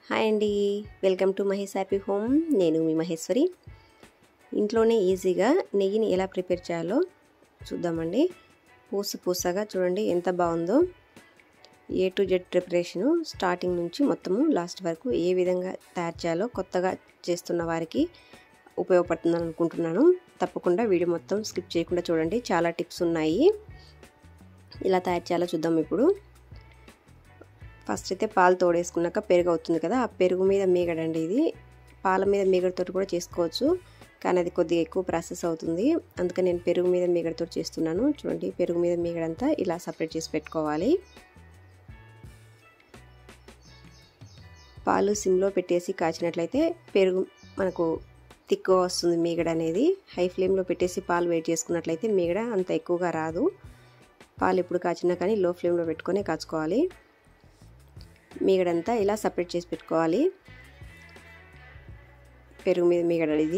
hi అండి welcome to Mahesh happy home నేను మీ మహేశ్వరి ఇంట్లోనే ఈజీగా నెయ్యిని ఎలా ప్రిపేర్ చేయాలో చూద్దామండి పూస పూసగా చూడండి ఎంత బాగుందో A to Z preparation starting నుంచి మొత్తము లాస్ట్ వరకు ఏ విధంగా తయారు చేయాలో కొత్తగా చేస్తున్న వారికి ఉపయోగపడుతుందని అనుకుంటున్నాను తప్పకుండా వీడియో మొత్తం స్కిప్ చేయకుండా చూడండి చాలా టిప్స్ ఉన్నాయి ఇలా తయారు చేయాలో చూద్దాం ఇప్పుడు ఫస్ట్ అయితే పాలు తోడేసుకున్నాక పెరుగు అవుతుంది కదా ఆ పెరుగు మీద మీగడండి ఇది పాల మీద మీగడతో కూడా చేసుకోవచ్చు కానీ అది కొద్దిగా ఎక్కువ ప్రాసెస్ అవుతుంది అందుకని నేను పెరుగు మీద మీగడతో చేస్తున్నాను చూడండి పెరుగు మీద మీగడంతా ఇలా సపరేట్ చేసి పెట్టుకోవాలి పాలు సిమ్లో పెట్టేసి కాచినట్లయితే పెరుగు మనకు తిక్కువ వస్తుంది మీగడ అనేది హై ఫ్లేమ్లో పెట్టేసి పాలు వేడి చేసుకున్నట్లయితే మీగడ అంత ఎక్కువగా రాదు పాలు ఎప్పుడు కాచినా కానీ లో ఫ్లేమ్లో పెట్టుకొని కాచుకోవాలి మీగడంతా ఇలా సపరేట్ చేసి పెట్టుకోవాలి పెరుగు మీద మీగడ ఇది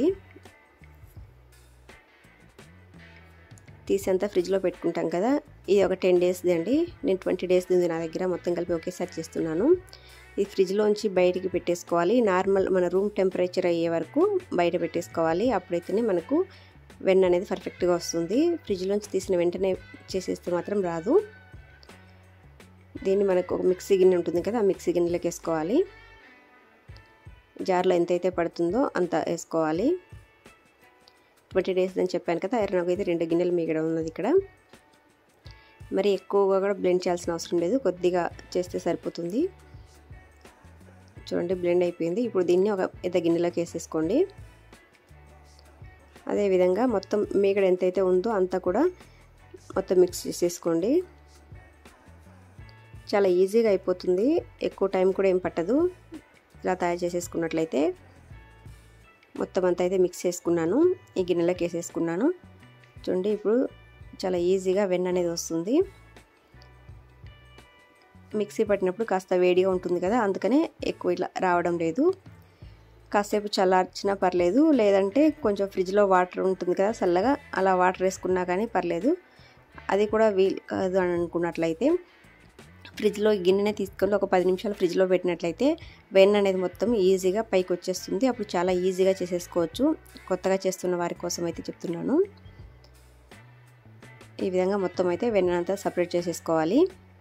తీసి అంతా ఫ్రిడ్జ్లో పెట్టుకుంటాం కదా ఇది ఒక టెన్ డేస్ది అండి నేను ట్వంటీ డేస్ ఉంది నా దగ్గర మొత్తం కలిపి ఒకేసారి చేస్తున్నాను ఇది ఫ్రిడ్జ్లోంచి బయటికి పెట్టేసుకోవాలి నార్మల్ మన రూమ్ టెంపరేచర్ అయ్యే వరకు బయట పెట్టేసుకోవాలి అప్పుడైతేనే మనకు వెన్న అనేది పర్ఫెక్ట్గా వస్తుంది ఫ్రిడ్జ్లోంచి తీసిన వెంటనే చేసేస్తే మాత్రం రాదు దీన్ని మనకు ఒక మిక్సీ గిన్నె ఉంటుంది కదా ఆ మిక్సీ గిన్నెలోకి వేసుకోవాలి జార్లో ఎంతైతే పడుతుందో అంత వేసుకోవాలి ట్వంటీ డేస్ అని చెప్పాను కదా నాకు అయితే రెండు గిన్నెలు మిగడ ఉన్నది ఇక్కడ మరి ఎక్కువగా కూడా బ్లెండ్ చేయాల్సిన అవసరం లేదు కొద్దిగా చేస్తే సరిపోతుంది చూడండి బ్లెండ్ అయిపోయింది ఇప్పుడు దీన్ని ఒక పెద్ద గిన్నెలోకి వేసేసుకోండి అదేవిధంగా మొత్తం మీగడ ఎంతైతే ఉందో అంతా కూడా మొత్తం మిక్స్ చేసేసుకోండి చాలా ఈజీగా అయిపోతుంది ఎక్కువ టైం కూడా ఏం పట్టదు ఇలా తయారు చేసేసుకున్నట్లయితే మొత్తం అంతా అయితే మిక్స్ చేసుకున్నాను ఈ గిన్నెలోకి వేసేసుకున్నాను చూడండి ఇప్పుడు చాలా ఈజీగా వెన్న అనేది వస్తుంది మిక్సీ పట్టినప్పుడు కాస్త వేడిగా ఉంటుంది కదా అందుకనే ఎక్కువ ఇట్లా రావడం లేదు కాసేపు చల్లార్చినా పర్లేదు లేదంటే కొంచెం ఫ్రిడ్జ్లో వాటర్ ఉంటుంది కదా చల్లగా అలా వాటర్ వేసుకున్నా కానీ పర్లేదు అది కూడా వీలు కాదు అని అనుకున్నట్లయితే ఫ్రిడ్జ్లో గిన్నెనే తీసుకొని ఒక పది నిమిషాలు ఫ్రిడ్జ్లో పెట్టినట్లయితే వెన్న అనేది మొత్తం ఈజీగా పైకి వచ్చేస్తుంది అప్పుడు చాలా ఈజీగా చేసేసుకోవచ్చు కొత్తగా చేస్తున్న వారి కోసం అయితే చెప్తున్నాను ఈ విధంగా మొత్తం అయితే వెన్నంతా సపరేట్ చేసేసుకోవాలి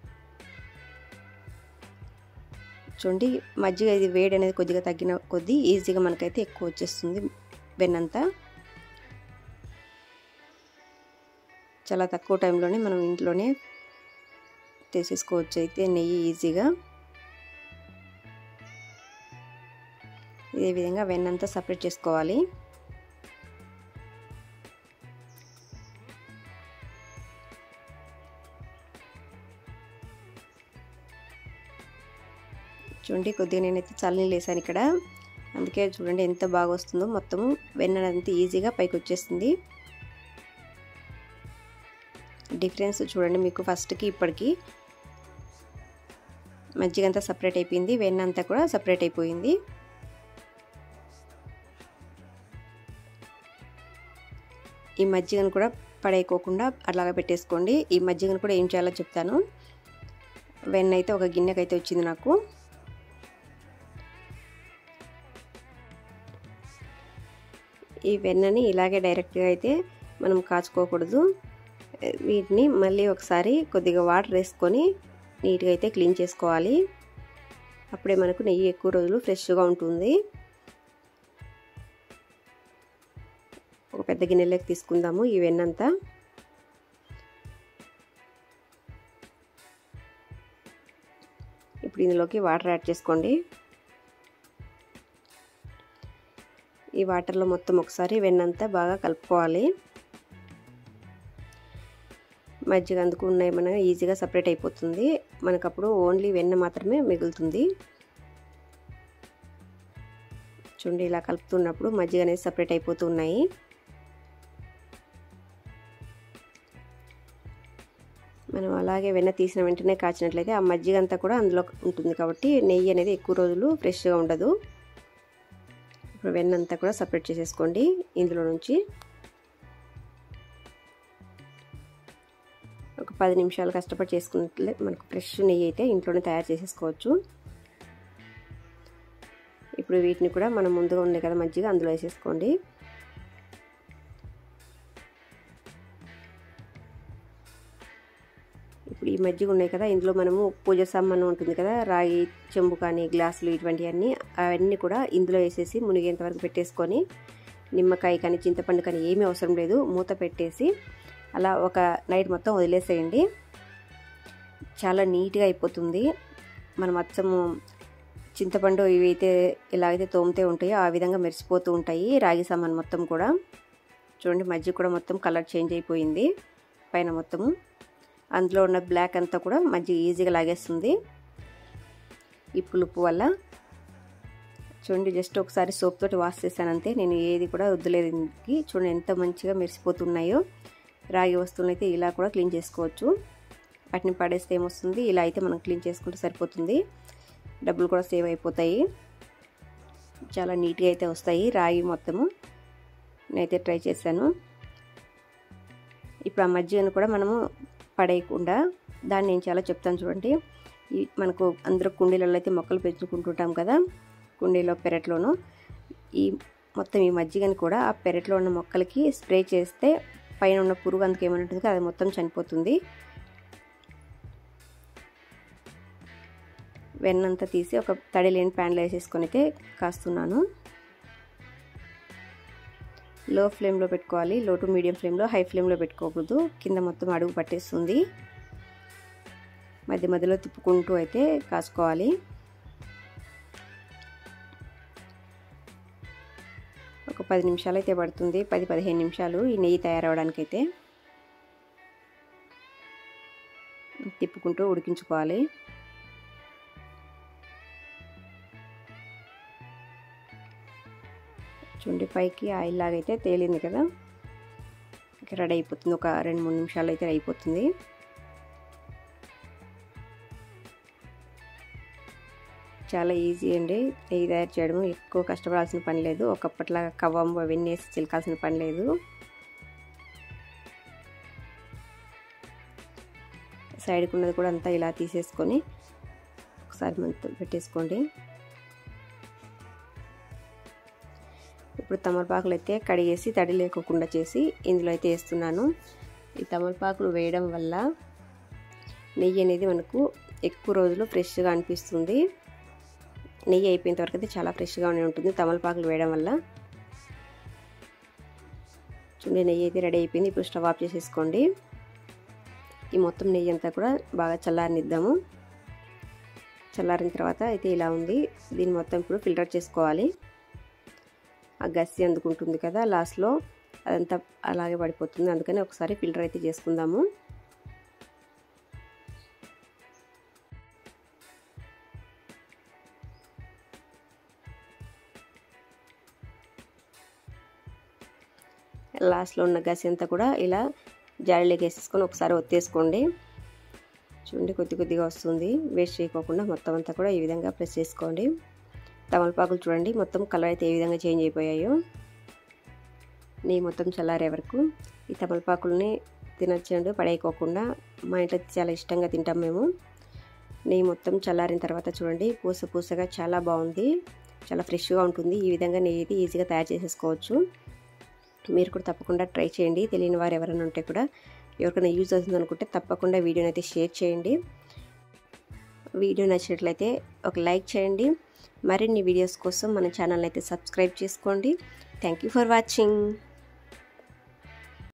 చూడండి మజ్జిగ ఇది వేడి అనేది కొద్దిగా తగ్గిన కొద్దీ ఈజీగా మనకైతే ఎక్కువ వచ్చేస్తుంది వెన్నంతా చాలా తక్కువ టైంలోనే మనం ఇంట్లోనే తీసేసుకోవచ్చు అయితే నెయ్యి ఈజీగా ఇదే విధంగా వెన్నంతా సపరేట్ చేసుకోవాలి చూడండి కొద్దిగా నేనైతే చల్లని వేసాను ఇక్కడ అందుకే చూడండి ఎంత బాగా వస్తుందో మొత్తము వెన్న అంత ఈజీగా పైకి వచ్చేస్తుంది డిఫరెన్స్ చూడండి మీకు ఫస్ట్కి ఇప్పటికి మజ్జిగ అంతా సపరేట్ అయిపోయింది వెన్న అంతా కూడా సపరేట్ అయిపోయింది ఈ మజ్జిగను కూడా పడేయకోకుండా అలాగా పెట్టేసుకోండి ఈ మజ్జిగను కూడా ఏం చేయాలో చెప్తాను వెన్న అయితే ఒక గిన్నెకైతే వచ్చింది నాకు ఈ వెన్నని ఇలాగే డైరెక్ట్గా అయితే మనం కాచుకోకూడదు వీటిని మళ్ళీ ఒకసారి కొద్దిగా వాటర్ వేసుకొని నీట్గా అయితే క్లీన్ చేసుకోవాలి అప్పుడే మనకు నెయ్యి ఎక్కువ రోజులు ఫ్రెష్గా ఉంటుంది ఒక పెద్ద గిన్నెలోకి తీసుకుందాము ఈ వెన్నంతా ఇప్పుడు ఇందులోకి వాటర్ యాడ్ చేసుకోండి ఈ వాటర్లో మొత్తం ఒకసారి వెన్నంతా బాగా కలుపుకోవాలి మజ్జిగ అందుకు ఉన్నాయి మన ఈజీగా సపరేట్ అయిపోతుంది మనకు అప్పుడు ఓన్లీ వెన్న మాత్రమే మిగులుతుంది చూడండి ఇలా కలుపుతున్నప్పుడు మజ్జిగ అనేది సపరేట్ అయిపోతూ ఉన్నాయి మనం అలాగే వెన్న తీసిన వెంటనే కాచినట్లయితే ఆ మజ్జిగ అంతా కూడా అందులో ఉంటుంది కాబట్టి నెయ్యి అనేది ఎక్కువ రోజులు ఫ్రెష్గా ఉండదు ఇప్పుడు వెన్న అంతా కూడా సపరేట్ చేసేసుకోండి ఇందులో నుంచి ఒక పది నిమిషాలు కష్టపడి చేసుకున్నట్లే మనకు ఫ్రెష్ నెయ్యి అయితే ఇంట్లోనే తయారు చేసేసుకోవచ్చు ఇప్పుడు వీటిని కూడా మనం ముందుగా ఉండే కదా మజ్జిగ అందులో వేసేసుకోండి ఇప్పుడు ఈ మజ్జిగ ఉన్నాయి కదా ఇందులో మనము పూజ సామాను ఉంటుంది కదా రాగి చెంబు కానీ గ్లాసులు ఇటువంటివన్నీ అవన్నీ కూడా ఇందులో వేసేసి మునిగేంత వరకు పెట్టేసుకొని నిమ్మకాయ కానీ చింతపండు కానీ ఏమీ అవసరం లేదు మూత పెట్టేసి అలా ఒక నైట్ మొత్తం వదిలేసేయండి చాలా నీట్గా అయిపోతుంది మనం అచ్చము చింతపండు ఇవైతే ఎలాగైతే తోమితే ఉంటాయో ఆ విధంగా మెరిసిపోతూ ఉంటాయి రాగి సామాన్ మొత్తం కూడా చూడండి మజ్జిగ కూడా మొత్తం కలర్ చేంజ్ అయిపోయింది పైన మొత్తము అందులో ఉన్న బ్లాక్ అంతా కూడా మజ్జిగ ఈజీగా లాగేస్తుంది ఈ పులుపు వల్ల చూడండి జస్ట్ ఒకసారి సోప్ తోటి వాష్ చేశానంతే నేను ఏది కూడా వద్దులేదు చూడండి ఎంత మంచిగా మెరిసిపోతున్నాయో రాగి వస్తువులు అయితే ఇలా కూడా క్లీన్ చేసుకోవచ్చు వాటిని పడేస్తే ఏమొస్తుంది ఇలా అయితే మనం క్లీన్ చేసుకుంటే సరిపోతుంది డబ్బులు కూడా సేవ్ అయిపోతాయి చాలా నీట్గా అయితే వస్తాయి రాగి మొత్తము నేనైతే ట్రై చేశాను ఇప్పుడు ఆ మజ్జిగను కూడా మనము పడేయకుండా దాన్ని నేను చాలా చెప్తాను చూడండి ఈ మనకు అందరూ కుండీలలో అయితే మొక్కలు పెంచుకుంటుంటాం కదా కుండీలో పెరట్లోను ఈ మొత్తం ఈ మజ్జిగని కూడా ఆ పెరట్లో ఉన్న మొక్కలకి స్ప్రే చేస్తే పైన ఉన్న పురుగు అందుకు ఏమైనా ఉంటుంది అది మొత్తం చనిపోతుంది వెన్నంతా తీసి ఒక తడి లేని ప్యాన్లో వేసేసుకొని అయితే కాస్తున్నాను లో ఫ్లేమ్లో పెట్టుకోవాలి లో టు మీడియం ఫ్లేమ్లో హై ఫ్లేమ్లో పెట్టుకోకూడదు కింద మొత్తం అడుగు పట్టేస్తుంది మధ్య మధ్యలో తిప్పుకుంటూ అయితే కాసుకోవాలి ఒక పది నిమిషాలు అయితే పడుతుంది పది పదిహేను నిమిషాలు ఈ నెయ్యి తయారవడానికి అయితే తిప్పుకుంటూ ఉడికించుకోవాలి చూడండి పైకి ఆయిల్ లాగైతే తేలింది కదా ఇక రెడీ అయిపోతుంది ఒక రెండు మూడు నిమిషాలు అయితే అయిపోతుంది చాలా ఈజీ అండి నెయ్యి తయారు చేయడం ఎక్కువ కష్టపడాల్సిన పని లేదు ఒకప్పట్లాగా కవ్వం అవన్నీ వేసి చిలకాల్సిన పని లేదు సైడ్కి ఉన్నది కూడా అంతా ఇలా తీసేసుకొని ఒకసారి మనతో పెట్టేసుకోండి ఇప్పుడు తమలపాకులు అయితే కడిగేసి తడి లేకోకుండా చేసి ఇందులో అయితే వేస్తున్నాను ఈ తమలపాకులు వేయడం వల్ల నెయ్యి అనేది మనకు ఎక్కువ రోజులు ఫ్రెష్గా అనిపిస్తుంది నెయ్యి అయిపోయేంత వరకు అయితే చాలా ఫ్రెష్గా ఉండి ఉంటుంది తమలపాకులు వేయడం వల్ల చూడండి నెయ్యి అయితే రెడీ అయిపోయింది ఇప్పుడు స్టవ్ ఆఫ్ చేసేసుకోండి ఈ మొత్తం నెయ్యి అంతా కూడా బాగా చల్లారనిద్దాము చల్లారిన తర్వాత అయితే ఇలా ఉంది దీన్ని మొత్తం ఇప్పుడు ఫిల్టర్ చేసుకోవాలి ఆ గస్సి అందుకుంటుంది కదా లాస్ట్లో అదంతా అలాగే పడిపోతుంది అందుకని ఒకసారి ఫిల్టర్ అయితే చేసుకుందాము లాస్ట్లో ఉన్న గసి అంతా కూడా ఇలా జాడీలోకి వేసేసుకొని ఒకసారి ఒత్తేసుకోండి చూడండి కొద్ది కొద్దిగా వస్తుంది వేస్ట్ చేయకోకుండా మొత్తం అంతా కూడా ఈ విధంగా ప్రెస్ చేసుకోండి తమలపాకులు చూడండి మొత్తం కలర్ అయితే ఏ విధంగా చేంజ్ అయిపోయాయో నెయ్యి మొత్తం చల్లారే వరకు ఈ తమలపాకుల్ని తినొచ్చండి పడేయకోకుండా మా ఇంట్లో చాలా ఇష్టంగా తింటాం మేము నెయ్యి మొత్తం చల్లారిన తర్వాత చూడండి పూస పూసగా చాలా బాగుంది చాలా ఫ్రెష్గా ఉంటుంది ఈ విధంగా నెయ్యి అయితే ఈజీగా తయారు చేసేసుకోవచ్చు మీరు కూడా తప్పకుండా ట్రై చేయండి తెలియని వారు ఎవరైనా ఉంటే కూడా ఎవరికైనా యూజ్ అవుతుంది అనుకుంటే తప్పకుండా వీడియోని అయితే షేర్ చేయండి వీడియో నచ్చినట్లయితే ఒక లైక్ చేయండి మరిన్ని వీడియోస్ కోసం మన ఛానల్ అయితే సబ్స్క్రైబ్ చేసుకోండి థ్యాంక్ యూ ఫర్ వాచింగ్